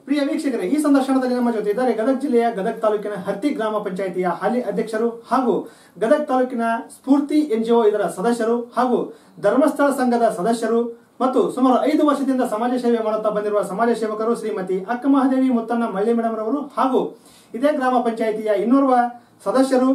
ಪ್ರಿಯ ವೀಕ್ಷಕರೇ ಈ ಸಂದರ್ಶನದಲ್ಲಿ ನಮ್ಮ ಜೊತೆ ಇದ್ದಾರೆ ಗದಗ ಜಿಲ್ಲೆಯ ಗದಗ ತಾಲೂಕಿನ ಹತ್ತಿ ಗ್ರಾಮ ಪಂಚಾಯಿತಿಯ ಹಾಲಿ ಅಧ್ಯಕ್ಷರು ಹಾಗೂ ಗದಗ ತಾಲೂಕಿನ ಸ್ಫೂರ್ತಿ ಎನ್ಜಿಒ ಇದರ ಸದಸ್ಯರು ಹಾಗೂ ಧರ್ಮಸ್ಥಳ ಸಂಘದ ಸದಸ್ಯರು ಮತ್ತು ಸುಮಾರು ಐದು ವರ್ಷದಿಂದ ಸಮಾಜ ಸೇವೆ ಮಾಡುತ್ತಾ ಬಂದಿರುವ ಸಮಾಜ ಸೇವಕರು ಶ್ರೀಮತಿ ಅಕ್ಕಮಹಾದೇವಿ ಮುತ್ತಣ್ಣ ಮಳ್ಳಿ ಮೇಡಮ್ ರವರು ಹಾಗೂ ಇದೇ ಗ್ರಾಮ ಪಂಚಾಯಿತಿಯ ಇನ್ನೋರ್ವ ಸದಸ್ಯರು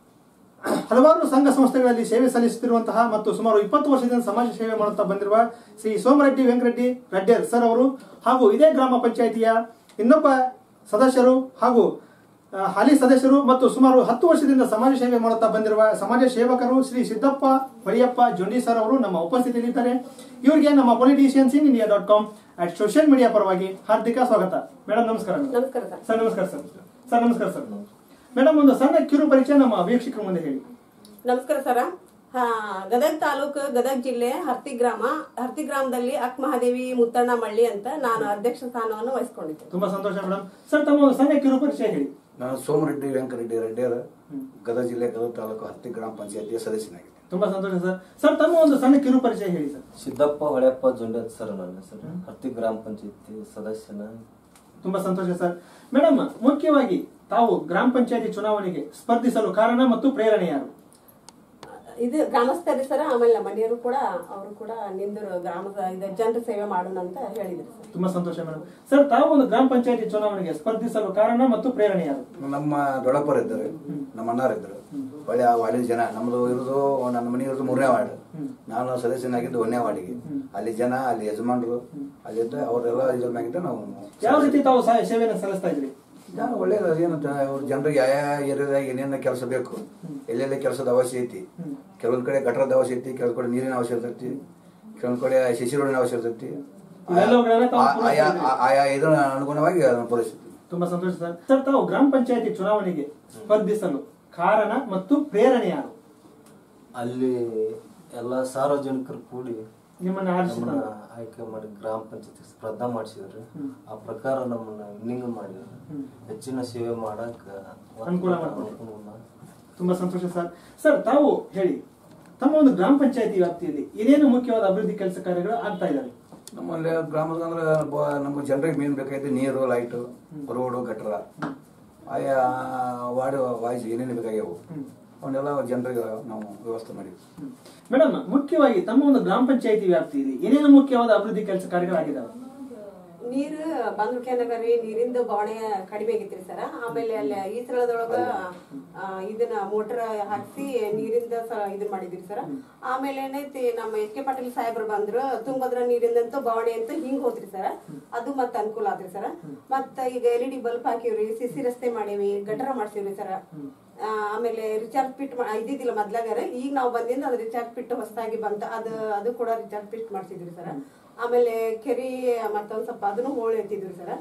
ಹಲವಾರು ಸಂಘ ಸಂಸ್ಥೆಗಳಲ್ಲಿ ಸೇವೆ ಸಲ್ಲಿಸುತ್ತಿರುವಂತಹ ಮತ್ತು ಸುಮಾರು ಇಪ್ಪತ್ತು ವರ್ಷದಿಂದ ಸಮಾಜ ಸೇವೆ ಮಾಡುತ್ತಾ ಬಂದಿರುವ ಶ್ರೀ ಸೋಮರೆಡ್ಡಿ ವೆಂಕರೆಡ್ಡಿ ರೆಡ್ಡೇರ್ ಸರ್ ಅವರು ಹಾಗೂ ಇದೇ ಗ್ರಾಮ ಪಂಚಾಯಿತಿಯ ಇನ್ನೊಬ್ಬ ಸದಸ್ಯರು ಹಾಗೂ ಆ, ಹಾಲಿ ಸದಸ್ಯರು ಮತ್ತು ಸುಮಾರು ಹತ್ತು ವರ್ಷದಿಂದ ಸಮಾಜ ಸೇವೆ ಮಾಡುತ್ತಾ ಬಂದಿರುವ ಸಮಾಜ ಸೇವಕರು ಶ್ರೀ ಸಿದ್ದಪ್ಪ ಹೊಳಿಯಪ್ಪ ಜೊಂಡಿ ಸರ್ ಅವರು ನಮ್ಮ ಉಪಸ್ಥಿತಿಯಲ್ಲಿದ್ದಾರೆ ಇವರಿಗೆ ನಮ್ಮ politicians in India dot com at social media ಪರವಾಗಿ ಹಾರ್ದಿಕ ಸ್ವಾಗತ ಮೇಡಮ್ ನಮಸ್ಕಾರ ನಮಸ್ಕಾರ ಸರ್ ಸರ್ ನಮಸ್ಕಾರ ಸರ್ ಸರ್ ನಮಸ್ಕಾರ ಸರ್ ಮೇಡಮ್ ಒಂದು ಸಣ್ಣ ಕಿರು ಪರಿಚಯ ನಮ್ಮ ವೀಕ್ಷಕರ ಮುಂದೆ ಹೇಳಿ ನಮಸ್ಕಾರ ಸರ ಹಾ ಗದಗ ತಾಲೂಕು ಗದಗ ಜಿಲ್ಲೆ ಹರ್ತಿ ಗ್ರಾಮ ಹರ್ತಿ ಗ್ರಾಮದಲ್ಲಿ ಅಕ್ ಮಹಾದೇವಿ ಮುತ್ತಣ್ಣ ಮಳ್ಳಿ ಅಂತ ನಾನು ಅಧ್ಯಕ್ಷ ಸ್ಥಾನವನ್ನು ವಹಿಸ್ಕೊಂಡಿದ್ದೆ ತುಂಬಾ ಸಂತೋಷ ಮೇಡಮ್ ಸರ್ ತಮ್ಮ ಒಂದು ಸಣ್ಣ ಕಿರು ಪರಿಚಯ ಹೇಳಿ ನಾನು ಸೋಮರೆಡ್ಡಿ ವೆಂಕರೆಡ್ಡಿ ರೆಡ್ಡಿಯರ ಗದಗ ಜಿಲ್ಲೆ ಗದಗ ತಾಲೂಕು ಹತ್ತಿ ಗ್ರಾಮ ಪಂಚಾಯತಿಯ ಸದಸ್ಯನಾಗಿದ್ದೆ ತುಂಬಾ ಸಂತೋಷ ಸರ್ ಸರ್ ತಮ್ಮ ಒಂದು ಸಣ್ಣ ಕಿರು ಪರಿಚಯ ಹೇಳಿ ಸರ್ ಸಿದ್ದಪ್ಪ ಹೊಳೆಯಪ್ಪ ಜೊಂಡೆ ಸರ್ ನನ್ನ ಹೆಸರು ಹರ್ತಿ ಗ್ರಾಮ ಪಂಚಾಯತಿ ಸದಸ್ಯನ ತುಂಬಾ ಸಂತೋಷ ಸರ್ ಮೇಡಮ್ ಮುಖ್ಯವಾಗಿ ತಾವು ಗ್ರಾಮ ಪಂಚಾಯತಿ ಚುನಾವಣೆಗೆ ಸ್ಪರ್ಧಿಸಲು ಕಾರಣ ಮತ್ತು ಪ್ರೇರಣೆ ಯಾರು ಇದು ಗ್ರಾಮಸ್ಥರಿ ಸರ ಆಮೇಲೆ ನಮ್ಮ ಮನೆಯವರು ಕೂಡ ಅವರು ಕೂಡ ನಿಂದರು ಗ್ರಾಮದ ಇದು ಜನರ ಸೇವೆ ಮಾಡೋಣ ಅಂತ ಹೇಳಿದ್ರು ಸರ್ ತುಂಬಾ ಸಂತೋಷ ಮೇಡಮ್ ಸರ್ ತಾವು ಒಂದು ಗ್ರಾಮ ಪಂಚಾಯತಿ ಚುನಾವಣೆಗೆ ಸ್ಪರ್ಧಿಸಲು ಕಾರಣ ಮತ್ತು ಪ್ರೇರಣೆ ಯಾರು ನಮ್ಮ ದೊಡ್ಡಪ್ಪರು ಇದ್ದಾರೆ ನಮ್ಮ ಅಣ್ಣಾರು ಇದ್ದರು ಒಳ್ಳೆ ಆ ವಾರ್ಡಿನ ಜನ ನಮ್ದು ಇರೋದು ನನ್ನ ಮನೆ ಇರೋದು ಮೂರನೇ ವಾರ್ಡ್ ನಾನು ಸದಸ್ಯನಾಗಿದ್ದು ಒಂದನೇ ವಾರ್ಡಿಗೆ ಅಲ್ಲಿ ಜನ ಅಲ್ಲಿ ಯಜಮಾನರು ಅಲ್ಲಿದ್ದ ಅವರೆಲ್ಲ ಇದ್ರ ಮ್ಯಾಗಿದ್ದ ನಾವು ಯಾವ ರೀತಿ ತಾವು ಸಹ ಸೇವೆಯನ್ನು ಸಲ್ಲಿಸ್ತಾ ಇದ್ರಿ ಜನ ಒಳ್ಳೇದು ಏನು ಅವ್ರ ಜನರಿಗೆ ಯಾವ ಏರಿಯಾದಾಗ ಏನೇನ ಕೆಲಸ ಬೇಕು ಎಲ್ಲೆಲ್ಲಿ ಕೆಲಸದ ಅವಶ್ಯ ಐತಿ ಕೆಲವೊಂದ್ ಕಡೆ ಗಟರದ ಅವಶ್ಯ ಐತಿ ಕೆಲವೊಂದ್ ಕಡೆ ನೀರಿನ ಅವಶ್ಯ ಇರ್ತೈತಿ ಕೆಲವೊಂದ್ ಕಡೆ ಶಿಶಿ ರೋಡಿನ ಅವಶ್ಯ ಇರ್ತೈತಿ ಇವೆಲ್ಲವುಗಳನ್ನ ತಾವು ಆ- ಆಯಾ ಆ- ಆಯಾ ಇದರ ಅನುಗುಣವಾಗಿ ಅದನ್ನು ಪೂರೈಸ್ತೀವಿ ತುಂಬಾ ಸಂತೋಷ ಸರ್ ಸರ್ ತಾವು ಗ್ರಾಮ ಪಂಚಾಯತಿ ಚುನಾವಣೆಗೆ ಸ್ಪರ್ಧಿಸಲು ಕಾರಣ ಮತ್ತು ಪ್ರೇರಣೆ ಯಾರು ಅಲ್ಲಿ ಎಲ್ಲ ಸಾರ್ವಜನಿಕರು ಕೂಡಿ ನಿಮ್ಮನ್ನ ಆರಿಸಿದ ನಮ್ಮನ್ನ ಆಯ್ಕೆ ಮಾಡಿ ಗ್ರಾಮ ಪಂಚಾಯತಿ ಸ್ಪರ್ಧಾ ಮಾಡಿಸಿದ್ರಿ ಆ ಪ್ರಕಾರ ನಮ್ಮನ್ನ ವಿನ್ನಿಂಗ್ ಮಾಡಿದ್ರು ಹೆಚ್ಚಿನ ಸೇವೆ ಮಾಡಕ್ ಅನುಕೂಲ ಮಾಡ್ಕೊಟ್ರು. ಅನುಕೂಲ ತುಂಬಾ ಸಂತೋಷ ಸರ್ ಸರ್ ತಾವು ಹೇಳಿ ತಮ್ಮ ಒಂದು ಗ್ರಾಮ ಪಂಚಾಯತಿ ವ್ಯಾಪ್ತಿಯಲ್ಲಿ ಏನೇನು ಮುಖ್ಯವಾದ ಅಭಿವೃದ್ಧಿ ಕೆಲಸ ಕಾರ್ಯಗಳು ಆಗ್ತಾ ಇದಾವೆ ನಮ್ಮಲ್ಲಿ ಗ್ರಾಮದ ಅಂದ್ರೆ ಬ- ನಮ್ಗೆ ಜನರಿಗೆ ಮೇನ್ ಬೇಕಾಗಿದ್ದು ನೀರು ಲೈಟು ರೋಡು ಗಟ್ರ ಆಯಾ ವಾರ್ಡ್ ವಾಯ್ಸ್ ಏನೇನು ಬೇಕಾಗ್ಯಾವು ಅವನ್ನೆಲ್ಲ ಜನರಿಗೆ ನಾವು ವ್ಯವಸ್ಥೆ ಮಾಡಿದ್ವಿ ಮೇಡಮ್ ಮುಖ್ಯವಾಗಿ ತಮ್ಮ ಒಂದು ಗ್ರಾಮ ಪಂಚಾಯತಿ ವ್ಯಾಪ್ತಿಯಲ್ಲಿ ಏನೇನು ಮುಖ್ಯವಾದ ಅಭಿವೃದ್ಧಿ ಕೆಲಸ ಕಾರ್ಯಗಳಾಗಿದ್ದಾವೆ ನೀರು ಬಂದ್ಕೆನಗರಿ ನೀರಿಂದ ಬಾಣೆ ಕಡಿಮೆ ಆಗೈತ್ರಿ ಸರ ಆಮೇಲೆ ಅಲ್ಲಿ ಈ ಸ್ಥಳದೊಳಗ ಆ, ಇದನ್ನ ಮೋಟರ್ ಹಾಕ್ಸಿ ನೀರಿಂದ ಸ- ಇದನ್ ಮಾಡಿದ್ರಿ ಸರ ಆಮೇಲೆ ಏನೈತಿ ನಮ್ಮ ಎಸ್ ಕೆ ಪಾಟೀಲ್ ಸಾಹೇಬ್ರು ಬಂದ್ರು ತುಂಗಭದ್ರಾ ನೀರಿಂದಂತೂ ಬಾವಣೆ ಅಂತ ಹಿಂಗ್ ಹೋದ್ರಿ ಸರ ಅದು ಮತ್ತ ಅನುಕೂಲ ಆದ್ರಿ ಸರ ಮತ್ತ ಈಗ ಎಲ್ ಇ ಡಿ ಬಲ್ಬ್ ಹಾಕಿವ್ರಿ ಸಿಸಿ ರಸ್ತೆ ಮಾಡೇವಿ ಗಟರ ಮಾಡ್ಸಿವ್ರಿ ಸರ ಆ, ಆಮೇಲೆ ರಿಚಾರ್ಜ್ ಪಿಟ್ ಮಾ- ಇದ್ದಿದ್ದಿಲ್ಲ ಮೊದ್ಲಾಗಾರ ಈಗ ನಾವು ಬಂದಿಂದ ಅದು ರಿಚಾರ್ಜ್ ಪಿಟ್ ಹೊಸದಾಗಿ ಬಂತ ಅದು ಅದು ಕೂಡ ರಿಚಾರ್ಜ್ ಪಿಟ್ ಮಾಡ್ಸಿದ್ರಿ ಸರ ಆಮೇಲೆ ಕೆರಿ ಮತ್ತೊಂದ್ ಸ್ವಲ್ಪ ಅದನ್ನು ಹೋಳಿ ಎತ್ತಿದ್ರಿ ಸರ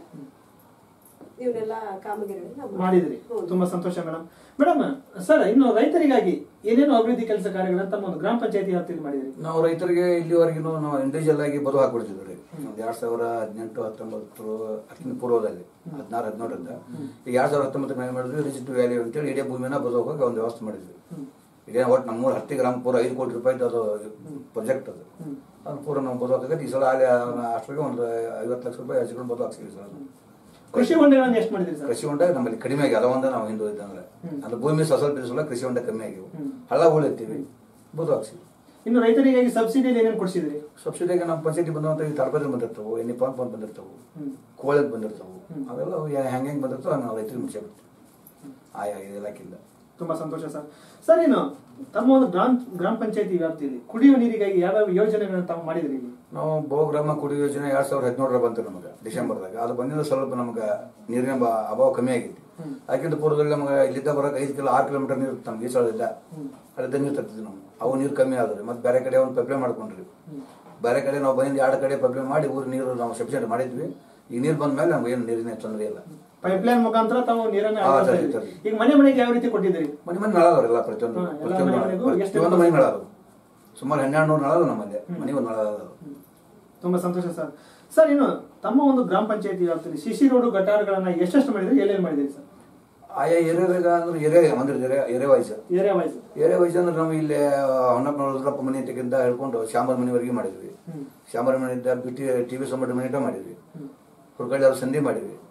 ಇವನ್ನೆಲ್ಲ ಕಾಮಗಿರಿ ಮಾಡಿದ್ರಿ ತುಂಬಾ ಸಂತೋಷ ಮೇಡಮ್ ಮೇಡಮ್ ಸರ್ ಇನ್ನು ರೈತರಿಗಾಗಿ ಏನೇನು ಅಭಿವೃದ್ಧಿ ಕೆಲಸ ಕಾರ್ಯಗಳನ್ನು ತಮ್ಮ ಒಂದು ಗ್ರಾಮ ಪಂಚಾಯತಿ ವ್ಯಾಪ್ತಿಯಲ್ಲಿ ಮಾಡಿದ್ರಿ ನಾವು ರೈತರಿಗೆ ಇಲ್ಲಿವರೆಗೂ ನಾವು ಇಂಡಿವಿಜುವಲ್ ಆಗಿ ಬದು ಹಾಕ್ಬಿಡ್ತಿದ್ವಿ ರೀ ಒಂದು ಎರಡ್ ಸಾವಿರ ಹದಿನೆಂಟು ಹತ್ತೊಂಬತ್ತು ಹತ್ತಿನ ಪೂರ್ವದಲ್ಲಿ ಹದಿನಾರು ಹದಿನೇಳರಿಂದ ಈಗ ಎರಡ್ ಸಾವಿರದ ಹತ್ತೊಂಬತ್ತು ಏನು ಮಾಡಿದ್ವಿ ರಿಜಿಟ್ ವ್ಯಾಲ್ಯೂ ಅಂತೇಳಿ ಇಡೀ ಭೂಮಿನ ಬದು ಹೋಗೋಕೆ ಒಂದು ವ್ಯವಸ್ಥೆ ಮಾಡಿದ್ವಿ ಈಗ ಒಟ್ಟು ನಮ್ಮೂರು ಹತ್ತಿ ಗ್ರಾಮ ಪೂರ ಐದು ಕೋಟಿ ರೂಪಾಯಿದು ಅದು ಪ್ರಾಜೆಕ್ಟ್ ಅದು ಅದು ಪೂರ ನಾವು ಬದು ಹಾಕಕ್ಕೆ ಈ ಸಲ ಅಲ್ಲಿ ಅಷ್ಟರಿಗೆ ಒಂದು ಐವತ್ತು ಲಕ್ಷ ರೂಪಾಯಿ ಹಚ್ಕೊಂಡು ಬದು ಹಾಕ್ಸಿದ್ವಿ ಸರ್ ಕೃಷಿ ಹೊಂಡಗಳನ್ನು ಎಷ್ಟು ಮಾಡಿದ್ರಿ ಸರ್ ಕೃಷಿ ಹೊಂಡ ನಮ್ಮಲ್ಲಿ ಕಡಿಮೆ ಆಗಿ ಒಂದ ನಾವು ಹಿಂದೂ ಇದ್ದಂದ್ರೆ ಅಂದ್ರೆ ಭೂಮಿ ಸ್ವಲ್ಪ ಇರಿಸಲ್ಲ ಕೃಷಿ ಹೊಂಡ ಕಮ್ಮಿ ಆಗಿವು ಹಳ್ಳ ಉಳಿತೀವಿ ಬದು ಹಾಕ್ಸಿವಿ ಇನ್ನು ರೈತರಿಗಾಗಿ ಸಬ್ಸಿಡಿಯಲ್ಲಿ ಏನೇನು ಕೊಡಿಸಿದ್ರಿ ಸಬ್ಸಿಡಿಗೆ ನಮ್ಮ ಪಂಚಾಯತಿ ಬಂದಂತ ಈ ತರಬೇತಿ ಬಂದಿರ್ತಾವೆ ಎಣ್ಣೆ ಪಂಪ್ ಅಂತ ಬಂದಿರ್ತಾವೆ ಕೋಳಿದ್ ಬಂದಿರ್ತಾವೆ ಅವೆಲ್ಲ ಹೆಂಗೆ ಹೆಂಗೆ ಬಂದಿರ್ತಾವೆ ನಾವು ರೈತರಿಗೆ ಮುಚ್ಚೆ ಬಿಡ್ತೀವಿ ಆಯಾ ಇಲಾಖೆಯಿಂದ ತುಂಬಾ ಸಂತೋಷ ಸರ್ ಸರ್ ಇನ್ನು ತಮ್ಮ ಒಂದು ಗ್ರಾಮ ಗ್ರಾಮ ಪಂಚಾಯತಿ ವ್ಯಾಪ್ತಿಯಲ್ಲಿ ಕುಡಿಯುವ ನೀರಿಗಾಗಿ ಯಾವ್ಯಾವ ಯೋಜನೆಗಳನ್ನು ತಾವು ಮಾಡಿದ್ರಿ ಇಲ್ಲಿ ನಾವು ಬಹುಗ್ರಾಮ ಕುಡಿ ಯೋಜನೆ ಎರಡ್ ಸಾವಿರದ ಹದಿನೇಳರ ಬಂತು ನಮಗೆ ಡಿಸೆಂಬರ್ದಾಗ ಅದು ಬಂದಿದ್ದು ಸ್ವಲ್ಪ ನಮ್ಗೆ ನೀರಿನ ಬ- ಅಭಾವ ಕಮ್ಮಿ ಆಗೈತಿ ಅದಕ್ಕಿಂತ ಪೂರ್ವದಲ್ಲಿ ನಮ್ಗೆ ಇಲ್ಲಿದ್ದ ಬರೋಕೆ ಐದು ಕಿಲೋ ಆರು ಕಿಲೋಮೀಟರ್ ನೀರು ನಮ್ಗೆ ಈಸಾಳದಿಂದ ಅಲ್ಲಿದ್ದ ನೀರು ತರ್ತಿದ್ವಿ ನಾವು ಅವು ನೀರು ಕಮ್ಮಿ ಆದ್ರಿ ಮತ್ತೆ ಬೇರೆ ಕಡೆ ಒಂದು ಪೈಪ್ಲೈನ್ ಮಾಡ್ಕೊಂಡ್ರಿ ಬೇರೆ ಕಡೆ ನಾವು ಬಂದು ಎರಡು ಕಡೆ ಪೈಪ್ಲೈನ್ ಮಾಡಿ ಊರು ನೀರು ನಾವು ಸಫಿಷಿಯಂಟ್ ಮಾಡಿದ್ವಿ ಈ ನೀರು ಬಂದ ಮೇಲೆ ನಮ್ಗೆ ಏನು ನೀರಿನ ತೊಂದರೆ ಇಲ್ಲ ಪೈಪ್ಲೈನ್ ಮುಖಾಂತರ ತಾವು ನೀರನ್ನು ಹಾ, ಅಳವಡಿಸ್ತಾ ಸರಿ, ಇದ್ರಿ. ಸರಿ. ಈಗ ಮನೆ ಮನೆಗೆ ಯಾವ ರೀತಿ ಕೊಟ್ಟಿದ್ದೀರಿ ಮನೆ ಮನೆ ನಳ ಅದಾವ್ರಲ್ಲ ಪ್ರತಿಯೊಂದು ಹಾ, ಎಲ್ಲ ಪ್ರತಿಯೊಂದು ನಳ- ಮನೆಗಳಿಗೂ ಎಷ್ಟು ಪ್ರತಿಯೊಂದು ಮನೆ ನಳ ಅದಾವು ಸುಮಾರು ಹನ್ನೆರಡು ನೂರು ನಳ ಅದಾವು ನಮ್ಮಲ್ಲಿ ಮನೆಗೆ ನಳ ಅದಾವು ತುಂಬಾ ಸಂತೋಷ ಸರ್ ಸರ್ ಇನ್ನು ತಮ್ಮ ಒಂದು ಗ್ರಾಮ ಪಂಚಾಯತಿ ವ್ಯಾಪ್ತಿಯಲ್ಲಿ ಶಿಶಿ ರೋಡು ಗಟಾರಗಳನ್ನ ಎಷ್ಟೆಷ್ಟು ಮಾಡಿದ್ರಿ ಎಲ್ಲೇನು ಮಾಡಿದ್ರಿ ಸರ್ ಆಯಾ ಏರಿಯಾದಾಗ ಅಂದ್ರೆ ಏರಿಯಾ ಅಂದ್ರೆ area area wise area wise area wise ಅಂದ್ರೆ ನಾವು ಇಲ್ಲಿ ಹೊನ್ನಪ್ಪ ರುದ್ರಪ್ಪ ಮನೆ ತೆಗಿಂದ ಹೇಳ್ಕೊಂಡು ಶ್ಯಾಮರ ಮನೆವರೆಗೆ ಮಾಡಿದ್ವಿ ಶ್ಯಾಮರ ಮನೆ ಬಿಟ್ಟು ಟಿ ವಿ ಸೊಂಬಟ್ಟು ಮನೆ ಮಾಡಿದ್ವಿ ಹುರ್ಗಳ್ಳಿ ಅವ್ರ ಸಂಧಿ ಮಾಡಿದ್ವಿ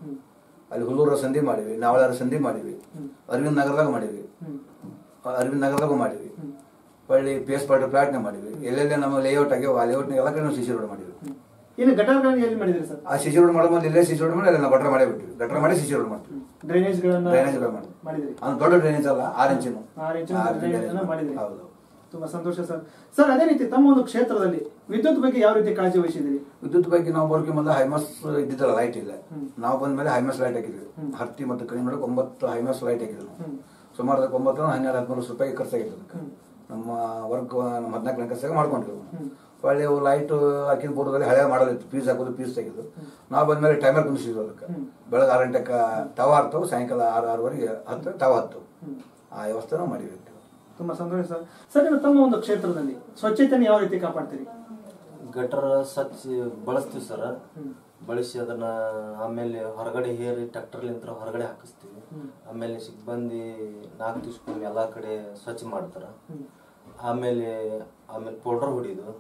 ಅಲ್ಲಿ ಹುಲ್ಲೂರ ಸಂಧಿ ಮಾಡಿವಿ ನಾವಳಾರ ಸಂಧಿ ಮಾಡಿವಿ ಅರವಿಂದ್ ನಗರದಾಗ ಮಾಡಿವಿ ಅರವಿಂದ್ ನಗರದಾಗೂ ಮಾಡಿವಿ ಹೊಳ್ಳಿ ಪಿ ಎಸ್ ಪಾರ್ಟಿ ಪ್ಲಾಟ್ನ ಮಾಡಿವಿ ಎಲ್ಲೆಲ್ಲ ನಮ್ಮ ಲೇಔಟ್ ಆಗ್ಯಾವ ಆ ಲೇಔಟ್ನ ಎಲ್ಲ ಕಡೆ ನಾವು ಸಿಸಿ ರೋಡ್ ಮಾಡಿವಿ ಇನ್ನು ಗಟಾರಗಳನ್ನು ಎಲ್ಲಿ ಮಾಡಿದ್ರಿ ಸರ್ ಆ ಸಿಸಿ ರೋಡ್ ಮಾಡೋ ಮೊದಲು ಇಲ್ಲೇ ಸಿಸಿ ರೋಡ್ ಮಾಡಿ ಅಲ್ಲಿ ನಾವು ಗಟ್ರ ಮಾಡೇ ಬಿಟ್ಟಿವಿ ಗಟ್ರ ಮಾಡಿ ಸಿಸಿ ರೋಡ್ ಮಾಡ್ತೀವಿ ಡ್ರೈನೇಜ್ ಗಳನ್ನ ಡ್ರೈನೇಜ್ ಮಾಡಿ ಮಾಡಿದ್ರಿ ಅದು ದೊಡ್ಡ ಡ್ರೈನೇಜ್ ಅಲ್ಲ ಆರು ಇಂಚಿನ ಆರು ಇಂಚಿನ ಡ್ರೈನೇಜ್ ಅನ್ನ ಮಾಡಿದ್ರಿ ಹೌದು ತುಂಬಾ ಸಂತೋಷ ಸರ್ ಸರ್ ಅದೇ ರೀತಿ ತಮ್ಮ ಒಂದು ಕ್ಷೇತ್ರದಲ್ಲಿ ವಿದ್ಯುತ್ ಬಗ್ಗೆ ಯಾವ ರೀತಿ ಕಾಳಜಿ ವಹಿಸಿದಿರಿ ವಿದ್ಯುತ್ ಬಗ್ಗೆ ನಾವು ಬರೋಕೆ ಮೊದಲು ಹೈಮಾಸ್ ಇದ್ದಿದ್ದಲ್ಲ ಲೈಟ್ ಇಲ್ಲ ನಾವು ಬಂದ ಮೇಲೆ ಹೈಮಾಸ್ ಲೈಟ್ ಹಾಕಿದ್ವಿ ಹತ್ತಿ ಮತ್ತು ಕಡಿಮೆ ಮಾಡಕ್ಕೆ ಒಂಬತ್ತು ಹೈಮಾಸ್ ಲೈಟ್ ಹಾಕಿದ್ವಿ ನಾವು ಸುಮಾರು ಅದಕ್ಕೆ ಒಂಬತ್ತು ಹನ್ನೆರಡು ಹದಿಮೂರು ರೂಪಾಯಿ ಖರ್ಚಾಗಿತ್ತು ಅದಕ್ಕೆ ನಮ್ಮ ವರ್ಕ್ ನಮ್ಮ ಹದಿನಾಲ್ಕು ಗಂಟೆ ಖರ್ಚಾಗ ಮಾಡ್ಕೊಂಡ್ವಿ ಒಳ್ಳೆ ಲೈಟ್ ಹಾಕಿದ ಬೋರ್ಡಲ್ಲಿ ಹಳೆ ಮಾಡೋದಿತ್ತು ಪೀಸ್ ಹಾಕೋದು ಪೀಸ್ ತೆಗೆದು ನಾವು ಬಂದ್ಮೇಲೆ ಟೈಮರ್ ಕುಂದಿಸಿದ್ವಿ ಅದಕ್ಕೆ ಬೆಳಗ್ಗೆ ಆರು ಗಂಟೆಗೆ ತವ ಹತ್ತವು ಸಾಯಂಕಾಲ ಆರು ಆರುವರೆಗೆ ಹತ್ತು ತವ ಹತ್ತು ಆ ವ್ಯವಸ್ಥೆ ನಾವು ಮಾಡಿವಿ ತುಂಬಾ ಸಂತೋಷ ಸರ್ ಸರ್ ಇನ್ನು ತಮ್ಮ ಒಂದು ಕ್ಷೇತ್ರದಲ್ಲಿ ಸ್ವಚ್ಛತೆಯನ್ನು ಯಾವ ರೀತಿ ಕಾಪಾಡ್ತೀರಿ ಗಟರ ಸ್ವಚ್ಛ ಬಳಸ್ತೀವಿ ಸರ್ ಬಳಸಿ ಅದನ್ನ ಆಮೇಲೆ ಹೊರಗಡೆ ಹೇರಿ ಟ್ರ್ಯಾಕ್ಟರ್ಲಿಂತ್ರ ಹೊರಗಡೆ ಹಾಕಿಸ್ತೀವಿ ಆಮೇಲೆ ಸಿಬ್ಬಂದಿ ನಾಲ್ಕು ದಿವ್ಸಕ್ಕೊಮ್ಮೆ ಎಲ್ಲಾ ಕಡೆ ಸ್ವಚ್ಛ ಮಾಡ್ತಾರ ಆಮೇಲೆ ಆಮೇಲೆ ಪೌಡರ್ ಹೊಡಿಯೋದು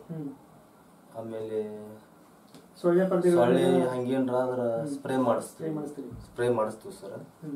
ಆಮೇಲೆ ಸೊಳ್ಳೆ ಪರ್ದೆ ಸೊಳ್ಳೆ ಹಂಗೇನ್ರ ಅದ್ರ ಸ್ಪ್ರೇ Spray ಮಾಡಿಸ್ತೀವಿ ಮಾಡಿಸ್ತೀವಿ. ಸ್ಪ್ರೇ ಮಾಡಿಸ್ತೀವಿ ಸರ್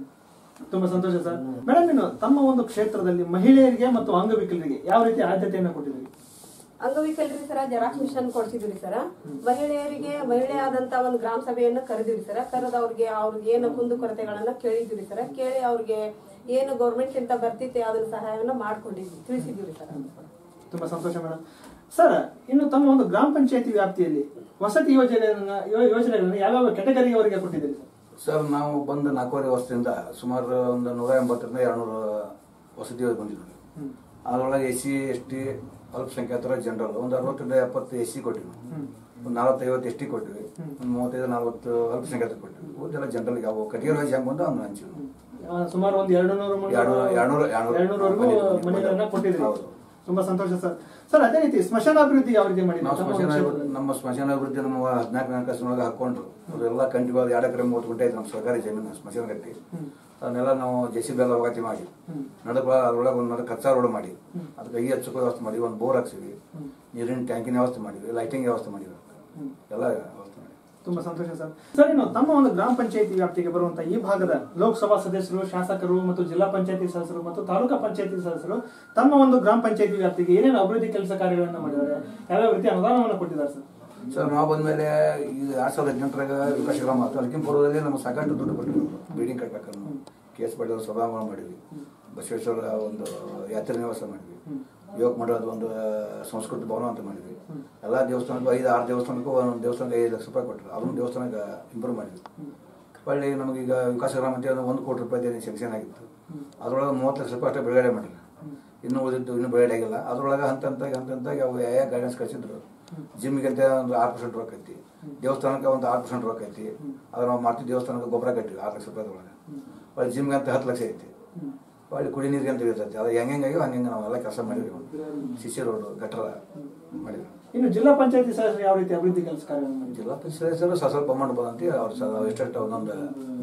ತುಂಬಾ ಸಂತೋಷ ಸರ್ ಮೇಡಮ್ ಇನ್ನು ತಮ್ಮ ಒಂದು ಕ್ಷೇತ್ರದಲ್ಲಿ ಮಹಿಳೆಯರಿಗೆ ಮತ್ತು ಅಂಗವಿಕಲರಿಗೆ ಯಾವ ರೀತಿ ಆದ್ಯತೆಯನ್ನು ಕೊಟ್ಟಿದ್ದೀರಿ ಅಂಗವಿಕಲರಿಗೆ ಸರ ಜೆರಾಕ್ಸ್ ಮಿಷನ್ ಕೊಡ್ಸಿದ್ರಿ ಸರ ಮಹಿಳೆಯರಿಗೆ ಮಹಿಳೆ ಆದಂತ ಒಂದು ಗ್ರಾಮ ಸಭೆಯನ್ನ ಕರೆದಿರಿ ಸರ ಕರೆದು ಅವ್ರಿಗೆ ಅವ್ರಿಗೆ ಏನು ಕುಂದು ಕೊರತೆಗಳನ್ನ ಕೇಳಿದ್ವಿ ಸರ ಕೇಳಿ ಅವ್ರಿಗೆ ಏನು ಗೌರ್ಮೆಂಟ್ ಅಂತ ಬರ್ತಿತ್ತೆ ಅದನ್ನ ಸಹಾಯವನ್ನ ಮಾಡ್ಕೊಂಡಿದ್ವಿ ತಿಳಿಸಿದ್ವಿ ಸರ್ ತುಂಬಾ ಸಂತೋಷ ಮೇಡಮ್ ಸರ್ ಇನ್ನು ತಮ್ಮ ಒಂದು ಗ್ರಾಮ ಪಂಚಾಯತಿ ವ್ಯಾಪ್ತಿಯಲ್ಲಿ ವಸತಿ ಯೋಜನೆಗಳನ್ನ ಯೋ- ಯೋಜನೆಗಳನ್ನ ಯಾವ್ಯಾವ ಕೆಟಗರಿಯವರಿಗೆ ಕೊಟ್ಟಿದ್ದೀರಿ ಸರ್ ಸರ್ ನಾವು ಬಂದ ನಾಲ್ಕೂವರೆ ವರ್ಷದಿಂದ ಸುಮಾರು ಒಂದು ನೂರ ಎಂಬತ್ತರಿಂದ ಎರಡ್ನೂರು ವಸತಿ ಬಂದಿದ್ವಿ ಅದರೊಳಗೆ ಎಸ್ ಸಿ ಎಸ್ ಟಿ ಅಲ್ಪಸಂಖ್ಯಾತರ ಜನರಲ್ ಒಂದು ಅರವತ್ತರಿಂದ ಎಪ್ಪತ್ತು ಎಸ್ ಸಿ ಕೊಟ್ಟಿವಿ ಒಂದು ನಲವತ್ತೈವತ್ತು ಎಸ್ ಟಿ ಕೊಟ್ಟಿವಿ ಒಂದು ಮೂವತ್ತೈದು ನಲವತ್ತು ಅಲ್ಪಸಂಖ್ಯಾತ ಕೊಟ್ಟಿವಿ ಉಳಿದೆಲ್ಲ ಜನರಲ್ ಯಾವ ಕಟಿಗೆ ವಯಸ್ಸು ಹೆಂಗೆ ಬಂದು ಅವ್ನು ಹಂಚಿವಿ ಆ, ಸುಮಾರು ಒಂದು ಎರಡು ನೂರು ಮನೆ- ಎರಡ್ನೂರು- ಎರಡ್ನೂರು- ಎರಡ್ನೂರು ಎರಡ್ನೂರವರೆಗೂ ಮನೆಗಳು- ಮನೆಗಳನ್ನ ಕೊಟ್ಟಿದ್ರಿ ಹೌದು. ತುಂಬಾ ಸಂತೋಷ ಸರ್ ಸರ್ ಅದೇ ರೀತಿ ಸ್ಮಶಾನ ಅಭಿವೃದ್ಧಿ ಯಾವ ರೀತಿ ಮಾಡಿದ್ರಿ ನಾವು ತಮ್ಮ ಒಂದು ಸ್ಮಶಾನ ಕ್ಷೇತ್ರದಲ್ಲಿ? ನಮ್ಮ ಸ್ಮಶಾನ ಅಭಿವೃದ್ಧಿ ನಮ್ಮ ಹದಿನಾಲ್ಕು ನಾಲ್ಕು ಹಾಕೊಂಡ್ರು ಅದೆಲ್ಲ ಕಂಟಿನ್ಯೂ ಎರಡು ಎಕರೆ ಮೂವತ್ತು ಗುಂಟೆ ಐತೆ ನಮ್ಮ ಸರ್ಕಾರಿ ಜಮೀನು ಸ್ಮಶಾನ ಗಟ್ಟಿ ಅದನ್ನೆಲ್ಲ ನಾವು ಜೆ ಸಿ ಬಿ ಎಲ್ಲ ಅವಗತಿ ಮಾಡಿ ನಡುವ ಅದ್ರೊಳಗೆ ಒಂದು ನಡು ಕಚ್ಚಾ ರೋಡ್ ಮಾಡಿ ಅದಕ್ಕೆ ಕೈ ಹಚ್ಚಕ್ಕೂ ವ್ಯವಸ್ಥೆ ಮಾಡಿ ಒಂದು ಬೋರ್ ಹಾಕ್ಸಿವಿ ನೀರಿನ ಟ್ಯಾಂಕಿನ ವ್ಯವಸ್ಥೆ ಮಾಡಿವಿ ಲೈಟಿಂಗ್ ವ್ಯವಸ್ಥೆ ಮಾಡಿವಿ ಎಲ್ಲ ವ್ಯವಸ್ಥೆ ಮಾಡಿ ತುಂಬಾ ಸಂತೋಷ ಸರ್ ಸರ್ ಇನ್ನು ತಮ್ಮ ಒಂದು ಗ್ರಾಮ ಪಂಚಾಯತಿ ವ್ಯಾಪ್ತಿಗೆ ಬರುವಂತಹ ಈ ಭಾಗದ ಲೋಕಸಭಾ ಸದಸ್ಯರು ಶಾಸಕರು ಮತ್ತು ಜಿಲ್ಲಾ ಪಂಚಾಯತಿ ಸದಸ್ಯರು ಮತ್ತು ತಾಲೂಕಾ ಪಂಚಾಯತಿ ಸದಸ್ಯರು ತಮ್ಮ ಒಂದು ಗ್ರಾಮ ಪಂಚಾಯತಿ ವ್ಯಾಪ್ತಿಗೆ ಏನೇನು ಅಭಿವೃದ್ಧಿ ಕೆಲಸ ಕಾರ್ಯಗಳನ್ನ ಮಾಡಿದ್ದಾರೆ ಯಾವ್ಯಾವ ರೀತಿ ಅನುದಾನವನ್ನು ಕೊಟ್ಟಿದ್ದಾರೆ ಸರ್ ಸರ್ ನಾವು ಬಂದ್ಮೇಲೆ ಈಗ ಎರಡ್ ಸಾವಿರದ ಹದಿನೆಂಟರಾಗ ವಿಕಾಸ ಗ್ರಾಮ ಆಯ್ತು ಅದಕ್ಕಿಂತ ಪೂರ್ವದಲ್ಲಿ ನಮ್ಮ ಸಾಕಷ್ಟು ದುಡ್ಡು ಕೊಟ್ಟಿದ್ರು ಬಿಲ್ಡಿಂಗ್ ಕಟ್ಬೇಕನ್ನು ಕೆ ಎಸ್ ಪಾಟೀಲ್ ಸಭಾಂಗಣ ಮಾಡಿದ್ವಿ ಬಸವೇಶ್ವರ ಒಂದು ಯಾತ್ರೆ ನಿವಾಸ ಮಾಡಿದ್ವಿ ಯೋಗ ಮಾಡೋದು ಒಂದು ಸಂಸ್ಕೃತಿ ಭವನ ಅಂತ ಮಾಡಿದ್ವಿ ಎಲ್ಲ ದೇವಸ್ಥಾನಕ್ಕೂ ಐದು ಆರು ದೇವಸ್ಥಾನಕ್ಕೂ ಒಂದೊಂದು ದೇವಸ್ಥಾನಕ್ಕೆ ಐದು ಲಕ್ಷ ರೂಪಾಯಿ ಕೊಟ್ಟರು ಅದನ್ನು ದೇವಸ್ಥಾನಕ್ಕೆ ಇಂಪ್ರೂವ್ ಮಾಡಿದ್ವಿ ಹೊಳ್ಳಿ ನಮಗೀಗ ವಿಕಾಸ ಗ್ರಾಮ ಅಂತ ಹೇಳಿ ಒಂದು ಕೋಟಿ ರೂಪಾಯಿ ಸೆಕ್ಷನ್ ಆಗಿತ್ತು ಅದರೊಳಗೆ ಮೂವತ್ತು ಲಕ್ಷ ರೂಪಾಯಿ ಅಷ್ಟೇ ಬಿಡುಗಡೆ ಮಾಡಿಲ್ಲ ಇನ್ನೂ ಉಳಿದಿದ್ದು ಇನ್ನೂ ಬಿಡುಗಡೆ ಆಗಿಲ್ಲ ಅದ್ರೊಳಗೆ ಹಂತ ಹಂತಾಗಿ ಹಂತ ಹಂತಾಗಿ ಅವು ಯಾವ ಗೈಡೆನ್ಸ್ ಕಳಿಸಿದ್ರು ಜಿಮ್ಗೆ ಅಂತ ಒಂದು ಆರು ಪರ್ಸೆಂಟ್ ರೊಕ್ಕ ಐತಿ ದೇವಸ್ಥಾನಕ್ಕೆ ಒಂದು ಆರು ಪರ್ಸೆಂಟ್ ರೊಕ್ಕ ಐತಿ ಅದ್ರ ನಾವು ಮಾಡ್ತೀವಿ ದೇವಸ್ಥಾನಕ್ಕೆ ಗೊಬ್ಬರ ಕಟ್ಟಿವಿ ಆರು ಲಕ್ಷ ರೂಪಾಯಿದೊಳಗೆ ಒಳ್ಳೆ ಜಿಮ್ಗೆ ಅಂತ ಹತ್ತು ಲಕ್ಷ ಐತಿ ಒಳ್ಳೆ ಕುಡಿ ನೀರಿಗೆ ಅಂತ ಇರ್ತೈತಿ ಅದು ಹೆಂಗೆ ಹೆಂಗಾಗಿಯೋ ಹಂಗೆ ನಾವೆಲ್ಲ ಕೆಲಸ ಮಾಡಿದ್ವಿ ಸಿಸಿ ರೋಡು ಗಟ್ರ ಮಾಡಿದ್ವಿ ಇನ್ನು ಜಿಲ್ಲಾ ಪಂಚಾಯತಿ ಸದಸ್ಯರು ಯಾವ ರೀತಿ ಅಭಿವೃದ್ಧಿ ಕೆಲಸ ಕಾರ್ಯಗಳನ್ನು ಮಾಡಿದ್ದಾರೆ ಜಿಲ್ಲಾ ಪಂಚಾಯತ್ ಸದಸ್ಯರು ಸ್ವಲ್ಪ ಸ್ವಲ್ಪ ಅಮೌಂಟ್ ಬಂದಂತೆ ಅವ್ರು ಸಹ ಎಷ್ಟೆಷ್ಟು ಒಂದೊಂದು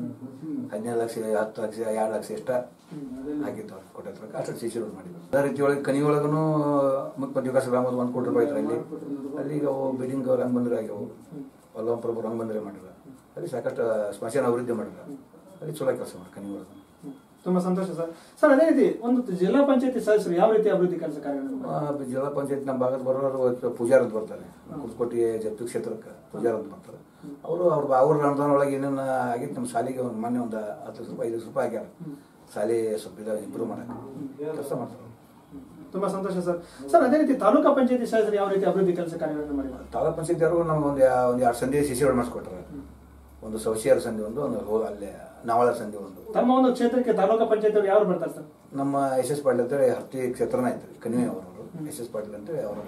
ಹದಿನೈದು ಲಕ್ಷ ಹತ್ತು ಲಕ್ಷ ಎರಡು ಲಕ್ಷ ಎಷ್ಟ ಹಾಕಿತ್ತು ಅವ್ರು ಕೊಟ್ಟಿದ್ರು ಅಷ್ಟು ಸಿ ಸಿ ರೋಡ್ ಮಾಡಿದ್ರು ಅದೇ ರೀತಿ ಒಳಗೆ ಕನಿ ಒಳಗೂ ಮುಖ್ಯಮಂತ್ರಿ ವಿಕಾಸ ಗ್ರಾಮದ ಒಂದು ಕೋಟಿ ರೂಪಾಯಿ ಇತ್ತು ಅಲ್ಲಿ ಅಲ್ಲಿ ಈಗ ಅವು ಬಿಲ್ಡಿಂಗ್ ರಂಗ ಬಂದ್ರೆ ಆಗ್ಯಾವು ವಲ್ಲಭಪ್ರಭು ರಂಗ ಬಂದ್ರೆ ಮಾಡಿಲ್ಲ ಅಲ್ಲಿ ಸಾಕಷ್ಟು ಸ್ಮಶಾನ ಅಭಿವೃದ್ಧಿ ಮಾಡಿಲ್ಲ ಅಲ್ಲಿ ಚಲೋ ಕೆಲಸ ಮಾಡಿ ಕನಿ ಒಳಗೆ ತುಂಬಾ ಸಂತೋಷ ಸರ್ ಸರ್ ಅದೇ ರೀತಿ ಒಂದು ಜಿಲ್ಲಾ ಪಂಚಾಯತಿ ಸದಸ್ಯರು ಯಾವ ರೀತಿ ಅಭಿವೃದ್ಧಿ ಕೆಲಸ ಕಾರ್ಯಗಳನ್ನು ಮಾಡಿದ್ದಾರೆ? ಆ, ಜಿಲ್ಲಾ ಪಂಚಾಯತ್ ನಮ್ಮ ಭಾಗದ ಬರೋರು ಪೂಜಾರ್ ಅಂತ ಬರ್ತಾರೆ ಕುರ್ತಕೋಟಿ ಜಪ್ತಿ ಕ್ಷೇತ್ರಕ್ಕೆ ಪೂಜಾರ್ ಅಂತ ಬರ್ತಾರೆ ಅವರು ಅವ್ರ ಅವ್ರ ಅನುದಾನ ಒಳಗೆ ಏನೇನು ಆಗಿತ್ತು ನಮ್ಮ ಶಾಲೆಗೆ ಒಂದು ಮೊನ್ನೆ ಒಂದು ಹತ್ತು ಲಕ್ಷ ರೂಪಾಯಿ ಐದು ಲಕ್ಷ ರೂಪಾಯಿ ಆಗ್ಯಾರ ಶಾಲೆ ಸ್ವಲ್ಪ ಇದು ಇಂಪ್ರೂವ್ ಮಾಡಕ್ಕೆ ಕೆಲಸ ಮಾಡ್ತಾರೆ ತುಂಬಾ ಸಂತೋಷ ಸರ್ ಸರ್ ಅದೇ ರೀತಿ ತಾಲೂಕಾ ಪಂಚಾಯತಿ ಸದಸ್ಯರು ಯಾವ ರೀತಿ ಅಭಿವೃದ್ಧಿ ಕೆಲಸ ಕಾರ್ಯಗಳನ್ನು ಮಾಡಿದ್ದಾರೆ ತಾಲೂಕ್ ಪಂಚಾಯತ್ ಅವರು ನಮ್ಗೆ ಒಂದು ಒಂದು ಎರಡು ಸಂಧಿ ಸಿ ಸಿ ರೋಡ್ ಮಾಡಿಸ್ಕೊಟ್ರೆ ಒಂದು ಸೌಶಿಯಾರ ಸಂಧಿ ಒಂದು ಒಂದು ಹೋ- ಅಲ್ಲೇ ನಾವಳ ಸಂಧಿ ಒಂದು ತಮ್ಮ ಒಂದು ಕ್ಷೇತ್ರಕ್ಕೆ ತಾಲೂಕಾ ಪಂಚಾಯತ್ ಅವರು ಯಾರು ಬರ್ತಾರೆ ಸರ್ ನಮ್ಮ ಎಸ್ ಎಸ್ ಪಾಟೀಲ್ ಅಂತೇಳಿ ಹತ್ತಿ ಕ್ಷೇತ್ರನ ಐತ್ರಿ ಕಣಿವೆ ಅವರು ಎಸ್ ಎಸ್ ಪಾಟೀಲ್ ಅಂತೇಳಿ ಅವರು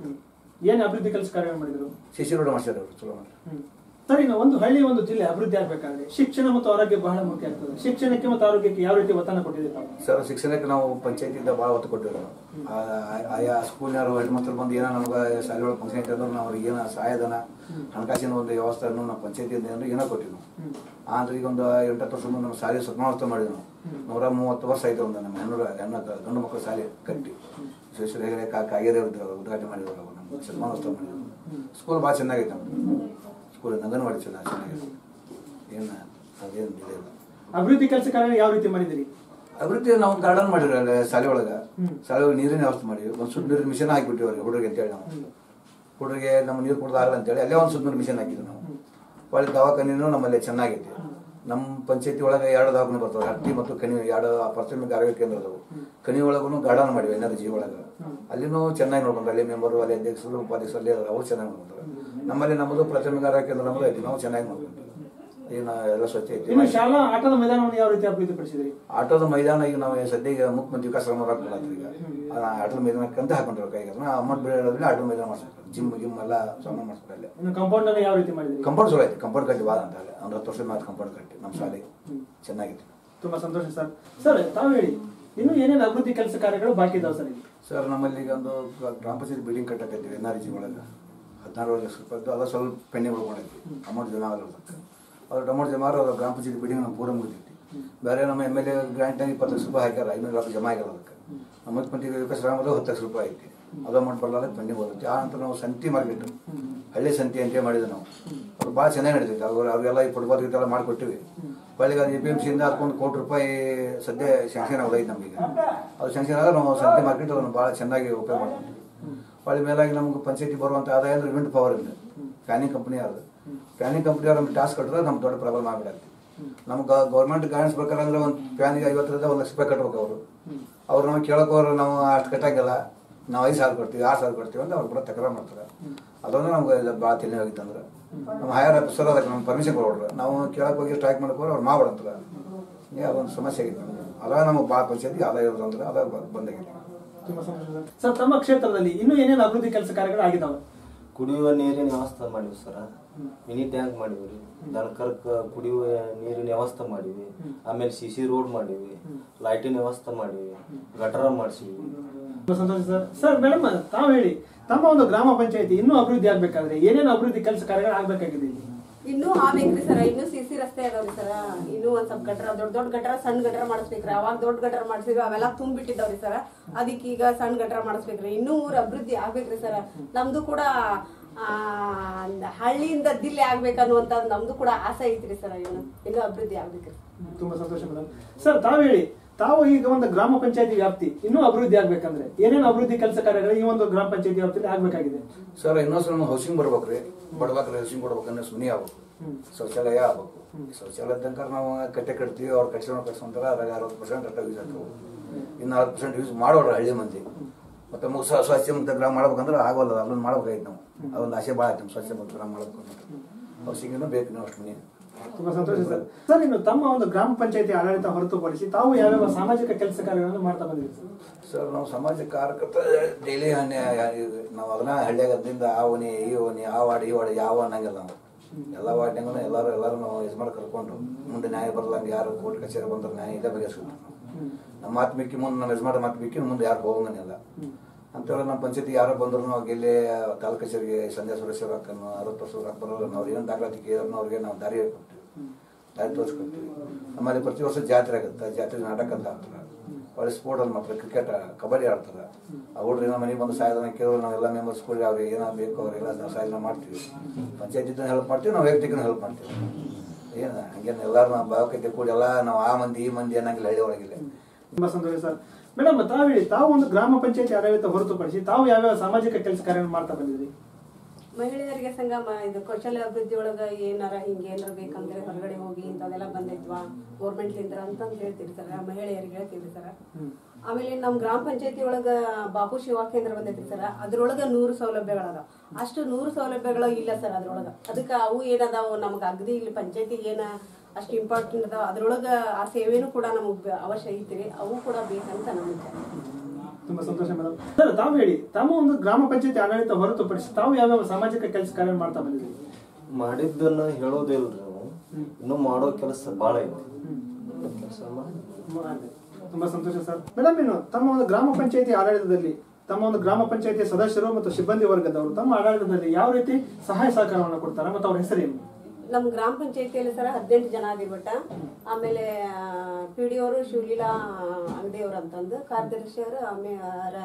ಏನ್ ಅಭಿವೃದ್ಧಿ ಕೆಲಸ ಕಾರ್ಯ ಮಾಡಿದ್ರು ಸಿ ಸಿ ರೋಡ್ ಮಾಡ್ಸ್ಯಾರ ಅವರು ಚಲೋ ಮಾಡಿ ಸರ್ ಇನ್ನು ಒಂದು ಹಳ್ಳಿ ಒಂದು ಜಿಲ್ಲೆ ಅಭಿವೃದ್ಧಿ ಆಗ್ಬೇಕಾದ್ರೆ ಶಿಕ್ಷಣ ಮತ್ತು ಆರೋಗ್ಯ ಬಹಳ ಮುಖ್ಯ ಆಗ್ತದೆ ಶಿಕ್ಷಣಕ್ಕೆ ಮತ್ತು ಆರೋಗ್ಯಕ್ಕೆ ಯಾವ ರೀತಿ ಒತ್ತನ್ನು ಕೊಟ್ಟಿದ್ದೀವಿ ತಾವು ಸರ್ ಶಿಕ್ಷಣಕ್ಕೆ ನಾವು ಪಂಚಾಯತಿಯಿಂದ ಭಾಳ ಒತ್ತು ಕೊಟ್ಟಿವಿ ನಾವು. ಆ- ಆಯಾ ಸ್ಕೂಲ್ನವರು ಹೆಡ್ ಮಕ್ಕಳು ಬಂದು ಏನೋ ನಮ್ಗೆ ಶಾಲೆ ಒಳಗೆ ಫಂಕ್ಷನ್ ಇತ್ತು ನಾವು ಅವ್ರಿಗೆ ಏನೋ ಸಹಾಯಧನ ಹಣಕಾಸಿನ ಒಂದು ವ್ಯವಸ್ಥೆಯನ್ನು ನಾವು ಪಂಚಾಯತಿಯಿಂದ ಏನೋ ಏನೋ ಕೊಟ್ಟಿವಿ ನಾವು ಆದ್ರೆ ಈಗ ಒಂದು ಎಂಟತ್ತು ವರ್ಷ ಮುಂದೆ ನಮ್ಮ ಶಾಲೆ ಸತ್ಮಾವಸ್ಥೆ ಮಾಡಿದ್ವಿ ನಾವು ನೂರ ಮೂವತ್ತು ವರ್ಷ ಆಯ್ತು ಒಂದು ನಮ್ಮ ಹೆಣ್ಣು ಹೆಣ್ಣು ಗಂಡು ಮಕ್ಕಳು ಶಾಲೆ ಕಟ್ಟಿ ವಿಶ್ವೇಶ್ವರ ಹೆಗಡೆ ಕಾ ಕಾಗೇರಿ ಇದ್ರು ಉದ್ಘಾಟನೆ ಮಾಡಿದ್ರು ಅವಾಗ ನಮ್ಮ ಸತ್ಮಾವಸ್ಥೆ ಮಾಡಿದ್ರು ಸ್ಕೂಲ್ ಭಾಳ ಚೆನ್ನಾಗೈತೆ ನಮ್ದು ಸ್ಕೂಲ್ ಅಂಗನವಾಡಿ ಚೆನ್ನಾಗಿ ಚೆನ್ನಾಗಿದೆ ಏನು ಅದೇನು ಇದೇ ಇಲ್ಲ ಅಭಿವೃದ್ಧಿ ಕೆಲಸ ಕಾರ್ಯ ಯಾವ ರೀತಿ ಮಾಡಿದಿರಿ ಅಭಿವೃದ್ಧಿ ನಾವು ಒಂದು ಗಾರ್ಡನ್ ಮಾಡಿರಿ ಅಲ್ಲಿ ಶಾಲೆ ಒಳಗೆ ಶಾಲೆ ಒಳಗೆ ನೀರಿನ ವ್ಯವಸ್ಥೆ ಮಾಡಿವಿ ಒಂದು ಸುತ್ತ ನೀರಿನ ಮಿಷನ್ ಹಾಕಿಬಿಟ್ಟಿವಿ ಅವ್ರಿಗೆ ಹುಡುಗರಿಗೆ ಅಂತೇಳಿ ನಾವು ಹುಡುಗರಿಗೆ ನಮ್ಮ ನೀರು ಕುಡ್ದಾಗಲ್ಲ ಅಂತೇಳಿ ಅಲ್ಲೇ ಒಂದು ಸುತ್ತ ನೀರು ಮಿಷನ್ ಹಾಕಿದ್ವಿ ನಾವು ಒಳ್ಳೆ ದವಾಖಾನೆನೂ ನಮ್ಮಲ್ಲಿ ಚೆನ್ನಾಗೈತಿ ನಮ್ಮ ಪಂಚಾಯತಿ ಒಳಗೆ ಎರಡು ದವಾಖಾನೆ ಬರ್ತವೆ ಹಟ್ಟಿ ಮತ್ತು ಕಣಿ ಎರಡು ಪ್ರಾಥಮಿಕ ಆರೋಗ್ಯ ಕೇಂದ್ರ ಅದಾವು ಕಣಿ ಒಳಗೂ ಗಾರ್ಡನ್ ಮಾಡಿವಿ ಎನರ್ಜಿ ಒಳಗೆ ಅಲ್ಲಿನೂ ಚೆನ್ನಾಗಿ ನೋಡ್ಕೊಂಡ್ರೆ ಅಲ್ಲಿ ಮೆಂಬರು ಅಲ್ಲಿ ಅಧ್ಯಕ್ಷರು ಉಪಾಧ್ಯಕ್ಷರು ಅಲ್ಲಿ ಅವ್ರು ಚೆನ್ನಾಗಿ ನೋಡ್ಕೊಂತಾರೆ ನಮ್ಮಲ್ಲಿ ನಮ್ಮದು ಪ್ರಾಥಮಿಕ ಆರೋಗ್ಯ ಕೇಂದ್ರ ನಮ್ಮದು ಐತಿ ನಾವು ಚೆನ್ನಾಗಿ ನೋಡ್ಕೊಂತೀವಿ ಏನು ಎಲ್ಲ ಸ್ವಚ್ಛ ಐತಿ ಇನ್ನು ಶಾಲಾ ಆಟದ ಮೈದಾನವನ್ನು ಯಾವ ರೀತಿ ಅಭಿವೃದ್ಧಿ ಪಡಿಸಿದ್ರಿ ಆಟೋದ ಮೈದಾನ ಈಗ ನಾವು ಸದ್ಯಕ್ಕೆ ಮುಖ್ಯಮಂತ್ರಿ ವಿಕಾಸ ಮಾಡ್ಕೊಳತ್ರಿ ಈಗ ಆ ಆಟೋದ ಮೈದಾನಕ್ಕೆ ಅಂತ ಹಾಕೊಂಡ್ರೆ ಕೈಗೆ ಅಮೌಂಟ್ ಬೀಳೋದ್ರಲ್ಲಿ ಆಟೋ ಮೈದಾನ ಮಾಡಿಸ್ಬೇಕು ಜಿಮ್ ಗಿಮ್ ಎಲ್ಲ ಸಾಮಾನು ಮಾಡಿಸ್ಬೇಕು ಅಲ್ಲೇ ಇನ್ನು ಕಾಂಪೌಂಡ್ ಅನ್ನು ಯಾವ ರೀತಿ ಮಾಡಿದ್ರಿ ಕಂಪೌಂಡ್ ಚಲೋ ಐತಿ ಕಂಪೌಂಡ್ ಕಟ್ಟಿ ಬಾದ ಅಂತ ಅಲ್ಲೇ ಒಂದು ಹತ್ತು ವರ್ಷದ ಮಾತು ಕಂಪೌಂಡ್ ಕಟ್ಟಿ ನಮ್ಮ ಶಾಲೆಗೆ ಚೆನ್ನಾಗಿತ್ತು ತುಂಬಾ ಸಂತೋಷ ಸರ್ ಸರ್ ತಾವು ಹೇಳಿ ಇನ್ನು ಏನೇನು ಅಭಿವೃದ್ಧಿ ಕೆಲಸ ಕಾರ್ಯಗಳು ಬಾಕಿ ಇದಾವೆ ಸರ್ ಇಲ್ಲಿ ಸರ್ ನಮ್ಮಲ್ಲಿ ಈಗ ಒಂದು ಗ್ರಾಮ ಪಂಚಾಯತ್ ಬಿಲ್ಡಿಂಗ್ ಕಟ್ಟಕತ್ತೀವಿ ಎನ್ ಆರ್ ಜಿ ಒಳಗೆ ಹದಿನಾರು ಲಕ್ಷ ರೂಪಾಯಿ ಅದ ಸ್ವಲ್ಪ ಪೆಂಡಿಂಗ್ ಉಳ್ಕೊಂಡೈತಿ ಅಮೌಂಟ್ ಜಮಾ ಆಗಲ್ಲ ಅದ್ರ ಅಮೌಂಟ್ ಜಮಾ ಆದ್ರೆ ಗ್ರಾಮ ಪಂಚಾಯತ್ ಬಿಲ್ಡಿಂಗ್ ನಾವು ಪೂರ ಮುಗಿದೈತಿ ಬೇರೆ ನಮ್ಮ ಎಮ್ ಎಲ್ ಎ ಗ್ರಾಂಟ್ ಇಪ್ಪತ್ತು ಲಕ್ಷ ರೂಪಾಯಿ ಹಾಕ್ಯಾರ ಐನೂರು ಲಕ್ಷ ಜಮಾ ಆಗಿಲ್ಲ ಅದಕ್ಕೆ ನಮ್ಮ ಮುಖ್ಯಮಂತ್ರಿ ವಿಕಾಸ ಗ್ರಾಮದ ಹತ್ತು ಲಕ್ಷ ರೂಪಾಯಿ ಐತಿ ಅದು ಅಮೌಂಟ್ ಬರಲ್ಲ ಪೆಂಡಿಂಗ್ ಹೋಗುತ್ತೆ ಆ ನಂತರ ನಾವು ಸಂತಿ ಮಾರ್ಕೆಟ್ ಹಳ್ಳಿ ಸಂತಿ ಅಂತ ಮಾಡಿದ್ವಿ ನಾವು ಅವ್ರು ಭಾಳ ಚೆನ್ನಾಗಿ ನಡೀತೈತೆ ಅವ್ರು ಅವ್ರಿಗೆಲ್ಲ ಈ ಫುಟ್ಬಾಲ್ ಇದೆಲ್ಲ ಮಾಡಿಕೊಟ್ಟಿವಿ ಹೊಳ್ಳಿಗೆ ಅದು ಎ ಪಿ ಎಮ್ ಸಿಯಿಂದ ಅದಕ್ಕೊಂದು ಕೋಟಿ ರೂಪಾಯಿ ಸದ್ಯ ಶಾಂಕ್ಷನ್ ಆಗೋದೈತೆ ನಮಗೆ ಅದು ಶಾಂಕ್ಷನ್ ಆದ್ರೆ ನಾವು ಸಂತೆ ಮಾರ್ಕೆಟ್ ಅದನ್ನು ಭಾಳ ಚೆನ್ನಾಗಿ ಉಪಯೋಗ ಮಾಡ್ಕೊಂತೀವಿ ಹೊಳ್ಳಿ ಮೇಲಾಗಿ ನಮ್ಗೆ ಪಂಚಾಯತಿ ಬರುವಂಥ ಆದಾಯ ಅಂದ್ರೆ ವಿಂಡ್ ಪವರ್ ಇದೆ ಫ್ಯಾನಿಂಗ್ ಕಂಪ್ನಿ ಅದು ಫ್ಯಾನಿಂಗ್ ಕಂಪ್ನಿ ಅವ್ರು ನಮ್ಗೆ ಟಾಸ್ಕ್ ಕಟ್ಟಿದ್ರೆ ನಮ್ಗೆ ದೊಡ್ಡ ಪ್ರಾಬ್ಲಮ್ ಆಗ್ಬಿಡತ್ತೆ ನಮ್ಗೆ ಗೌರ್ಮೆಂಟ್ ಗೈಡೆನ್ಸ್ ಪ್ರಕಾರ ಅಂದ್ರೆ ಒಂದು ಫ್ಯಾನಿಗೆ ಐವತ್ತರಿಂದ ಒಂದು ಲಕ್ಷ ರೂಪಾಯಿ ಕಟ್ಬೇಕು ಅವರು ಅವ್ರು ನಾವು ಕೇಳೋಕೋರು ನಾವು ಅಷ್ಟು ಕಟ್ಟಂಗಿಲ್ಲ ನಾವು ಐದು ಸಾವಿರ ಕೊಡ್ತೀವಿ ಆರು ಸಾವಿರ ಕೊಡ್ತೀವಿ ಅಂತ ಅವ್ರು ಕೂಡ ತಕರಾರು ಮಾಡ್ತಾರೆ ಅದೊಂದು ನಮ್ಗೆ ಭಾಳ ತಿಳಿ ಹೋಗಿತ್ತು ಅಂದ್ರೆ ನಮ್ಮ ಹೈಯರ್ ಆಫೀಸರ್ ಅದಕ್ಕೆ ನಮ್ಗೆ ಪರ್ಮಿಷನ್ ಕೊಡ್ಬಿಡ್ರು ನಾವು ಕೇಳಕ್ಕೆ ಹೋಗಿ ಸ್ಟ್ರೈಕ್ ಮಾಡ್ಕೊಂಡು ಅವ್ರು ಮಾಡ್ಬಿಡಂತಾರೆ ಏ ಅದೊಂದು ಸಮಸ್ಯೆ ಆಗಿತ್ತು ನಮ್ಗೆ ಅದಾಗ ನಮಗೆ ಭಾಳ ಪಂಚಾಯತಿಗೆ ಆದಾಯ ಇರೋದು ಅಂದ್ರೆ ಅದಾಗ ಬಂದಾಗಿತ್ತು ತುಂಬಾ ಸಂತೋಷ ಸರ್ ಸರ್ ತಮ್ಮ ಕ್ಷೇತ್ರದಲ್ಲಿ ಇನ್ನೂ ಏನೇನು ಅಭಿವೃದ್ಧಿ ಕೆಲಸ ಕಾರ್ಯಗಳು ಆಗಿದಾವೆ ಕುಡಿಯುವ ನೀರಿನ ವ್ಯವಸ್ಥೆ ಮಾಡಿವಿ ಸರ ಮಿನಿ ಟ್ಯಾಂಕ್ ಮಾಡಿವಿ ರೀ ದನಕರ್ಕ ಕುಡಿಯುವ ನೀರಿನ ವ್ಯವಸ್ಥೆ ಮಾಡಿವಿ ಆಮೇಲೆ ಸಿ ಸಿ ರೋಡ್ ಮಾಡಿವಿ ಲೈಟಿನ ವ್ಯವಸ್ಥೆ ಮಾಡಿವಿ ಗಟರ ಮಾಡಿಸಿವಿ ತುಂಬಾ ಸಂತೋಷ ಸರ್ ಸರ್ ಮೇಡಮ್ ತಾವು ಹೇಳಿ ತಮ್ಮ ಒಂದು ಗ್ರಾಮ ಪಂಚಾಯತಿ ಇನ್ನೂ ಅಭಿವೃದ್ಧಿ ಆಗ್ಬೇಕಾದ್ರೆ ಏನೇನು ಅಭಿವೃದ್ಧಿ ಕೆಲಸ ಕಾರ್ಯಗಳು ಆಗ್ಬೇಕಾಗಿದೆ ಇಲ್ಲಿ ಇನ್ನೂ ಆಗ್ಬೇಕ್ರಿ ಸರ್ ಇನ್ನೂ ಸಿ ಸಿ ರಸ್ತೆ ಅದಾವ್ರಿ ಸರ್ ಇನ್ನೂ ಒಂದ್ ಸ್ವಲ್ಪ ಗಟ್ರ ದೊಡ್ಡ ದೊಡ್ಡ ಗಟ್ರ ಸಣ್ಣ ಗಟ್ರ ಮಾಡಿಸ್ಬೇಕ್ರಿ ಅವಾಗ ದೊಡ್ಡ ಗಟ್ರ ಮಾಡಿಸಿದ್ವಿ ಅವೆಲ್ಲ ತುಂಬಿಟ್ಟಿದ್ದಾವ್ರಿ ಸರ್ ಅದಕ್ಕೆ ಈಗ ಸಣ್ಣ ಗಟ್ರ ಮಾಡಿಸ್ಬೇಕ್ರಿ ಇನ್ನೂ ಊರ್ ಅಭಿವೃದ್ಧಿ ಆಗ್ಬೇಕ್ರಿ ಸರ್ ನಮ್ದು ಕೂಡ ಆ, ಅಂದ್ ಹಳ್ಳಿಯಿಂದ ದಿಲ್ಲಿ ಆಗ್ಬೇಕನ್ನುವಂತ ನಮ್ದು ಕೂಡ ಆಸೆ ಐತ್ರಿ ಸರ್ ಇನ್ನು ಇನ್ನೂ ಅಭಿವೃದ್ಧಿ ಆಗ್ಬೇಕ್ರಿ ತುಂಬಾ ಸಂತೋಷ ಮೇಡಮ್ ಸರ್ ತಾವು ಹೇಳಿ ತಾವು ಈಗ ಒಂದು ಗ್ರಾಮ ಪಂಚಾಯತಿ ವ್ಯಾಪ್ತಿ ಇನ್ನೂ ಅಭಿವೃದ್ಧಿ ಆಗ್ಬೇಕಂದ್ರೆ ಏನೇನು ಅಭಿವೃದ್ಧಿ ಕೆಲಸ ಕಾರ್ಯಗಳು ಈ ಒಂದು ಗ್ರಾಮ ಪಂಚಾಯತಿ ವ್ಯಾಪ್ತಿಯಲ್ಲಿ ಆಗ್ಬೇಕಾಗಿದೆ ಸರ್ ಇನ್ನೊಂದ್ಸಲ ನಮ್ಗೆ ಹೌಸಿಂಗ್ ಬರ್ಬೇಕ್ರಿ ಬಡಬಾಕ್ರಿ ಹೌಸಿಂಗ್ ಕೊಡ್ಬೇಕಂದ್ರೆ ಸುನಿ ಆಗ್ಬೇಕು ಶೌಚಾಲಯ ಆಗ್ಬೇಕು ಶೌಚಾಲಯ ತನಕ ನಾವು ಕಟ್ಟೆ ಕಟ್ತೀವಿ ಅವ್ರು ಕಟ್ಸ್ಕೊಂಡು ಕಟ್ಸ್ಕೊಂತಾರ ಅದ್ರಾಗ ಅರವತ್ತು ಪರ್ಸೆಂಟ್ ಅಟ್ಟ ಯೂಸ್ ಆಗ್ತವೆ ಇನ್ನು ಅರವತ್ತು ಪರ್ಸೆಂಟ್ ಯೂಸ್ ಮಾಡೋರು ಹಳ್ಳಿ ಮಂದಿ ಮತ್ತೆ ಮುಗ ಸ್ವಚ್ಛ ಮುಕ್ತ ಗ್ರಾಮ ಮಾಡ್ಬೇಕಂದ್ರೆ ಆಗೋಲ್ಲ ಅದನ್ನ ಮಾಡ್ಬೇಕಾಗಿತ್ತು ನಾವು ಅದೊಂದು ಆಸೆ ಭಾಳ ಆಯ್ತು ಸ್ವಚ್ಛ ಮುಕ್ತ ಗ್ರಾಮ ಮಾಡ್ಬೇಕು ಅಂತ ಹೌಸಿಂಗ್ ಬೇಕು ನಾವು ಅಷ್ಟು ಮನೆ ತುಂಬಾ ಸಂತೋಷ ಸರ್ ಸರ್ ಇನ್ನು ತಮ್ಮ ಒಂದು ಗ್ರಾಮ ಪಂಚಾಯತಿ ಆಡಳಿತ ಹೊರತುಪಡಿಸಿ ತಾವು ಯಾವ್ಯಾವ ಸಾಮಾಜಿಕ ಕೆಲಸ ಕಾರ್ಯಗಳನ್ನು ಮಾಡ್ತಾ ಬಂದಿದ್ದೀರಿ ಸರ್ ಸರ್ ನಾವು ಸಮಾಜ ಕಾರ್ಯಕರ್ತ ಡೈಲಿ ನಾವು ಅದನ್ನ ಹಳ್ಳಿಯಾಗ ಅದರಿಂದ ಆ ಓಣಿ ಈ ಓಣಿ ಆ ವಾರ್ಡ್ ಈ ವಾರ್ಡ್ ಯಾವ ಅನ್ನಂಗಿಲ್ಲ ನಾವು ಎಲ್ಲ ವಾರ್ಡ್ನಾಗೂ ಎಲ್ಲರೂ ಎಲ್ಲರೂ ನಾವು ಯಜಮಾನ ಕರ್ಕೊಂಡು ಮುಂದೆ ನ್ಯಾಯ ಬರಲಂಗೆ ಯಾರು ಕೋರ್ಟ್ ಕಚೇರಿ ಬಂದ್ರೆ ನ್ಯಾಯ ಇದೇ ಬಗೆಹರಿಸ್ಕೊಂಡು ನಮ್ಮ ಮಾತು ಮಿಕ್ಕಿ ಮುಂದೆ ನಮ್ಮ ಯಜಮಾನ ಮಾತು ಮಿಕ್ಕಿ ಮುಂದೆ ಯಾರು ಹೋಗಂಗಿಲ್ಲ ಅಂತೇಳಿ ನಮ್ಮ ಪಂಚಾಯತಿ ಯಾರೋ ಬಂದ್ರು ನಾವು ಗೆಲ್ಲಿ ತಾಲೂಕು ಕಚೇರಿಗೆ ಸಂಧ್ಯಾ ಸುರೇಶ್ ಹಾಕನ್ನು ಅರವತ್ತು ವರ್ಷ ಹಾಕಿ ಬರೋಲ್ಲ ನಾವು ಏನು ದಾಖಲಾತಿ ಕೇಳಿದ್ರು ಅವ್ರಿಗೆ ನಾವು ದಾರಿ ಹೇಳ್ಕೊಡ್ತೀವಿ ದಾರಿ ತೋರಿಸ್ಕೊಡ್ತೀವಿ ಆಮೇಲೆ ಪ್ರತಿ ವರ್ಷ ಜಾತ್ರೆ ಆಗುತ್ತೆ ಜಾತ್ರೆ ನಾಟಕ ಅಂತ ಆಗ್ತಾರೆ ಒಳ್ಳೆ ಸ್ಪೋರ್ಟ್ ಅಂತ ಮಾಡ್ತಾರೆ ಕ್ರಿಕೆಟ್ ಕಬಡ್ಡಿ ಆಡ್ತಾರೆ ಆ ಹುಡ್ರು ಏನೋ ಮನೆಗೆ ಬಂದು ಸಾಯದನ ಕೇಳೋ ನಾವೆಲ್ಲ ಮೆಂಬರ್ಸ್ ಕೂಡಿ ಅವ್ರಿಗೆ ಏನೋ ಬೇಕು ಅವರೆಲ್ಲ ಸಹಾಯ ಮಾಡ್ತೀವಿ ಪಂಚಾಯತಿ ಹೆಲ್ಪ್ ಮಾಡ್ತೀವಿ ನಾವು ವ್ಯಕ್ತಿಗೂ ಹೆಲ್ಪ್ ಮಾಡ್ತೀವಿ ಏನು ಹಂಗೇನು ಎಲ್ಲರೂ ನಾವು ಭಾವಕತೆ ಕೂಡಿ ಎಲ್ಲ ನಾವು ಆ ಮಂದಿ ಈ ಮಂದಿ ಅನ್ನಂಗಿಲ್ಲ ಹಳ್ಳಿ ಒಳಗಿಲ್ಲ ತುಂಬಾ ಸಂತೋಷ ಸರ್ ಮೇಡಮ್ ತಾವು ಹೇಳಿ ತಾವು ಒಂದು ಗ್ರಾಮ ಪಂಚಾಯತಿ ಆಡಳಿತ ಹೊರತುಪಡಿಸಿ ತಾವು ಯಾವ್ಯಾವ ಸಾಮಾಜಿಕ ಕೆಲಸ ಕಾರ್ಯಗಳನ್ನು ಮಾಡ್ತಾ ಬಂದಿದ್ರಿ ಮಹಿಳೆಯರಿಗೆ ಸಂಘ ಮ- ಇದು ಕೌಶಲ್ಯ ಅಭಿವೃದ್ಧಿ ಒಳಗ ಏನಾರ ಹಿಂಗೆ ಏನಾರ ಬೇಕಂದ್ರೆ ಹೊರಗಡೆ ಹೋಗಿ ಇಂಥದೆಲ್ಲ ಬಂದೈತ್ವಾ ಗೌರ್ಮೆಂಟ್ ಲಿಂದ ಅಂತಂದು ಹೇಳ್ತೀರಿ ಸರ್ ಮಹಿಳೆಯರಿಗೆ ಹೇಳ್ತೀವಿ ಸರ್ ಆಮೇಲೆ ನಮ್ಮ ಗ್ರಾಮ ಪಂಚಾಯತಿ ಒಳಗ ಬಾಪು ಸೇವಾ ಕೇಂದ್ರ ಬಂದೈತಿ ಸರ್ ಅದ್ರೊಳಗ ನೂರು ಸೌಲಭ್ಯಗಳದಾವ ಅಷ್ಟು ನೂರು ಸೌಲಭ್ಯಗಳು ಇಲ್ಲ ಸರ್ ಅದ್ರೊಳಗ ಅದಕ್ಕೆ ಅವು ಏನದಾವು ನಮ್ಗೆ ಅಗದಿ ಇಲ್ಲಿ ಪಂಚಾಯತಿ ಏನ ಅಷ್ಟು ಇಂಪಾರ್ಟೆಂಟ್ ಅದಾವ ಅದ್ರೊಳಗ ಆ ಸೇವೆನೂ ಕೂಡ ನಮಗೆ ಅವಶ್ಯ ಐತ್ರಿ ಅವು ಕೂಡ ಬೇಕಂತ ನಮ್ಮ ವಿಚಾರ ತುಂಬಾ ಸಂತೋಷ ಮೇಡಮ್ ಸರ್ ತಾವು ಹೇಳಿ ತಮ್ಮ ಒಂದು ಗ್ರಾಮ ಪಂಚಾಯತಿ ಆಡಳಿತ ಹೊರತುಪಡಿಸಿ ತಾವು ಯಾವ್ಯಾವ ಸಾಮಾಜಿಕ ಕೆಲಸ ಕಾರ್ಯ ಮಾಡ್ತಾ ಬಂದಿದ್ರಿ ಮಾಡಿದ್ದನ್ನ ಹೇಳೋದಿಲ್ರಿ ನಾವು ಇನ್ನು ಮಾಡೋ ಕೆಲಸ ಭಾಳ ಐತಿ ಕೆಲಸ ಮಾಡಿ ಮಾಡಿ. ತುಂಬಾ ಸಂತೋಷ ಸರ್ ಮೇಡಮ್ ಇನ್ನು ತಮ್ಮ ಒಂದು ಗ್ರಾಮ ಪಂಚಾಯತಿ ಆಡಳಿತದಲ್ಲಿ ತಮ್ಮ ಒಂದು ಗ್ರಾಮ ಪಂಚಾಯತಿ ಸದಸ್ಯರು ಮತ್ತು ಸಿಬ್ಬಂದಿ ವರ್ಗದವರು ತಮ್ಮ ಆಡಳಿತದಲ್ಲಿ ಯಾವ ರೀತಿ ಸಹಾಯ ಸಹಕಾರವನ್ನು ಕೊಡ್ತಾರೆ ಮತ್ತು ಅವ್ರ ಹೆಸರೇನು ನಮ್ಮ ಗ್ರಾಮ ಪಂಚಾಯತಿಯಲ್ಲಿ ಸರ್ ಹದಿನೆಂಟು ಜನ ಆಗಿರ್ಬಿಟ್ಟ ಆಮೇಲೆ ಪಿ ಡಿ ಅವರು ಶಿವಲೀಲಾ ಅಂಗಡಿಯವ್ರು ಅಂತಂದು ಕಾರ್ಯದರ್ಶಿ ಅವರು ಆಮೇಲೆ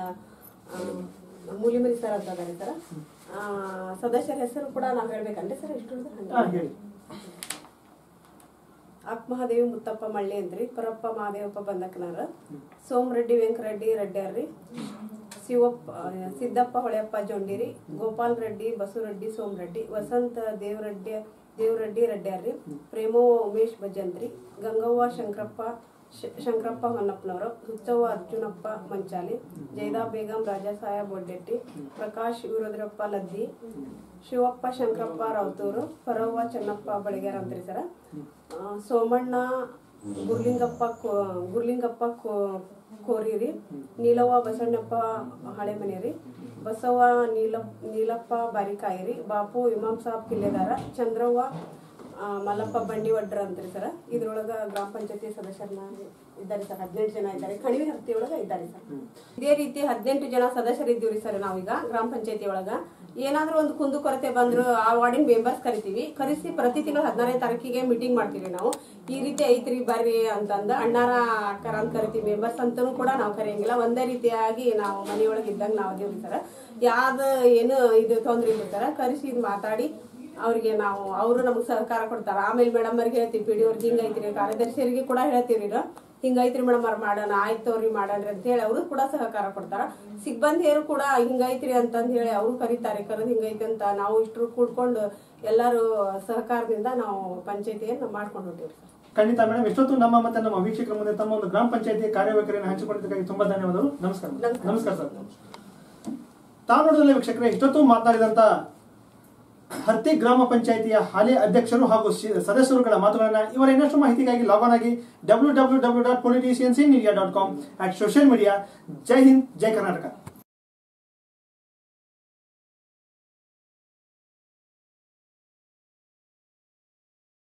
ಮೂಲಿಮರಿ ಸರ್ ಅಂತ ಅದಾರೆ ಸರ್ ಆ, ಸದಸ್ಯರ ಹೆಸರು ಕೂಡ ನಾವು ಹೇಳ್ಬೇಕಂದ್ರೆ ಸರ್ ಎಷ್ಟು ಹಾ ಹೇಳಿ ಅಕ್ಮಹಾದೇವಿ ಮುತ್ತಪ್ಪ ಮಳ್ಳಿ ಅಂತ್ರಿ ಪರಪ್ಪ ಮಹಾದೇವಪ್ಪ ಬಂದಕನಾರ ಸೋಮರೆಡ್ಡಿ ವೆಂಕರೆಡ್ಡಿ ರೆಡ್ಡ್ಯಾರ್ರಿ ಶಿವಪ್ಪ ಆ, ಸಿದ್ದಪ್ಪ ಹೊಳೆಯಪ್ಪ ಜೊಂಡಿರಿ ಗೋಪಾಲ್ ರೆಡ್ಡಿ ಬಸವರೆಡ್ಡಿ ಸೋಮರೆಡ್ಡಿ ವಸಂತ ದೇವರೆಡ್ಡಿ ದೇವರೆಡ್ಡಿ ರೆಡ್ಡ್ಯಾರ್ರಿ ಪ್ರೇಮೋ ಉಮೇಶ್ ಭಜಂತ್ರಿ ಗಂಗವ್ವ ಶಂಕರಪ್ಪ ಶ- ಶಂಕರಪ್ಪ ಹೊನ್ನಪ್ಪನವರು ಹುಚ್ಚವ್ವ ಅರ್ಜುನಪ್ಪ ಮಂಚಾಲಿ ಜೈದಾ ಬೇಗಂ ರಾಜಾ ಸಾಹೇಬ್ ಒಡ್ಡೆಟ್ಟಿ ಪ್ರಕಾಶ್ ವೀರದ್ರಪ್ಪ ಲದ್ದಿ ಶಿವಪ್ಪ ಶಂಕರಪ್ಪ ರಾವುತೂರು ಪರವ್ವ ಚೆನ್ನಪ್ಪ ಬಳಿಗಾರ ಅಂತ್ರಿ ಸರ ಆ, ಸೋಮಣ್ಣ ಗುರ್ಲಿಂಗಪ್ಪ ಕೋ- ಗುರ್ಲಿಂಗಪ್ಪ ಕೋ- ಕೋರಿರಿ ನೀಲವ್ವ ಬಸವಣ್ಣಪ್ಪ ಹಳೆ ಮನೆ ರೀ ಬಸವ್ವ ನೀಲ ನೀಲಪ್ಪ ಬಾರಿಕಾಯಿರಿ ಬಾಪು ಇಮಾಮ್ ಸಾಬ್ ಕಿಲ್ಲೆದಾರ ಚಂದ್ರವ್ವ ಆ, ಮಲ್ಲಪ್ಪ ಬಂಡಿ ವಡ್ರ ಅಂತ್ರಿ ಸರ್ ಇದ್ರೊಳಗ ಗ್ರಾಮ ಪಂಚಾಯತಿ ಸದಸ್ಯರನ್ನ ಇದ್ದಾರೆ ಸರ್ ಹದಿನೆಂಟು ಜನ ಇದ್ದಾರೆ ಕಣಿವೆ ಹತ್ತಿ ಒಳಗ ಇದ್ದಾರೆ ಸರ್ ಇದೇ ರೀತಿ ಹದಿನೆಂಟು ಜನ ಸದಸ್ಯರು ಇದ್ದೀವ್ರಿ ಸರ್ ನಾವೀಗ ಗ್ರಾಮ ಪಂಚಾಯತಿ ಒಳಗ ಏನಾದ್ರೂ ಒಂದು ಕುಂದು ಕೊರತೆ ಬಂದ್ರು ಆ ವಾರ್ಡಿನ ಮೆಂಬರ್ಸ್ ಕರಿತೀವಿ ಕರೆಸಿ ಪ್ರತಿ ತಿಂಗಳು ಹದಿನಾರನೇ ತಾರೀಕಿಗೆ ಮೀಟಿಂಗ್ ಮಾಡ್ತೀವಿ ನಾವು ಈ ರೀತಿ ಐತ್ರಿ ಬರ್ರಿ ಅಂತಂದ ಅಣ್ಣಾರ ಅಕ್ಕರ ಅಂತ ಕರಿತೀವಿ ಮೆಂಬರ್ಸ್ ಅಂತನೂ ಕೂಡ ನಾವು ಕರೆಯಂಗಿಲ್ಲ ಒಂದೇ ರೀತಿಯಾಗಿ ನಾವು ಮನೆಯೊಳಗೆ ಇದ್ದಂಗ ನಾವು ಅದೇವ್ರಿ ಸರ್ ಯಾವ್ದು ಏನು ಇದು ತೊಂದ್ರೆ ಇಲ್ಲ ಸರ್ ಕರೆಸಿ ಇದು ಮಾತಾಡಿ ಅವ್ರಿಗೆ ನಾವು ಅವರು ನಮ್ಗೆ ಸಹಕಾರ ಕೊಡ್ತಾರ ಆಮೇಲೆ ಮೇಡಮ್ ಅವ್ರಿಗೆ ಹೇಳ್ತೀವಿ ಪಿ ಡಿ ಅವ್ರಿಗೆ ಹಿಂಗೈತ್ರಿ ಕಾರ್ಯದರ್ಶಿಯರಿಗೆ ಕೂಡ ಹೇಳ್ತೀವಿ ರೀ ಹಿಂಗೈತ್ರಿ ಮೇಡಮ್ ಅವ್ರು ಮಾಡೋಣ ಆಯ್ತು ಅವ್ರಿಗೆ ಮಾಡೋಣ ಅಂತ ಹೇಳಿ ಅವರು ಕೂಡ ಸಹಕಾರ ಕೊಡ್ತಾರ ಸಿಬ್ಬಂದಿಯರು ಕೂಡ ಹಿಂಗೈತ್ರಿ ಅಂತಂದ್ ಹೇಳಿ ಅವರು ಕರೀತಾರೆ ಕರೆದು ಹಿಂಗೈತಿ ಅಂತ ನಾವು ಇಷ್ಟರು ಕೂಡ್ಕೊಂಡು ಎಲ್ಲರೂ ಸಹಕಾರದಿಂದ ನಾವು ಪಂಚಾಯತಿಯನ್ನು ಮಾಡ್ಕೊಂಡು ಹೊಂಟೀವಿ ಸರ್ ಖಂಡಿತ ಮೇಡಮ್ ಇಷ್ಟೊತ್ತು ನಮ್ಮ ಮತ್ತೆ ನಮ್ಮ ವೀಕ್ಷಕರ ಮುಂದೆ ತಮ್ಮ ಒಂದು ಗ್ರಾಮ ಪಂಚಾಯತಿ ಕಾರ್ಯವೈಖರಿಯನ್ನು ಹಂಚಿಕೊಂಡಿದ್ದಕ್ಕಾಗಿ ತುಂಬಾ ಧನ್ಯವಾದಗಳು ನಮಸ್ಕಾರ ನಮಸ್ಕಾರ. ನಮಸ್ಕಾರ ಸರ್ ತಾವು ನೋಡಿದ್ರೆ ವೀಕ್ಷಕರೇ ಇಷ್ಟೊತ್ತು ಮಾತನಾಡಿದಂತ ಹರ್ತಿ ಗ್ರಾಮ ಪಂಚಾಯಿತಿಯ ಹಾಲಿ ಅಧ್ಯಕ್ಷರು ಹಾಗೂ ಶಿ- ಸದಸ್ಯರುಗಳ ಮಾತುಗಳನ್ನ ಇವರ ಇನ್ನಷ್ಟು ಮಾಹಿತಿಗಾಗಿ ಲಾಗ್ ಆನ್ ಆಗಿ W W W dot politicians in India dot com at social media Jai Hind Jai Karnataka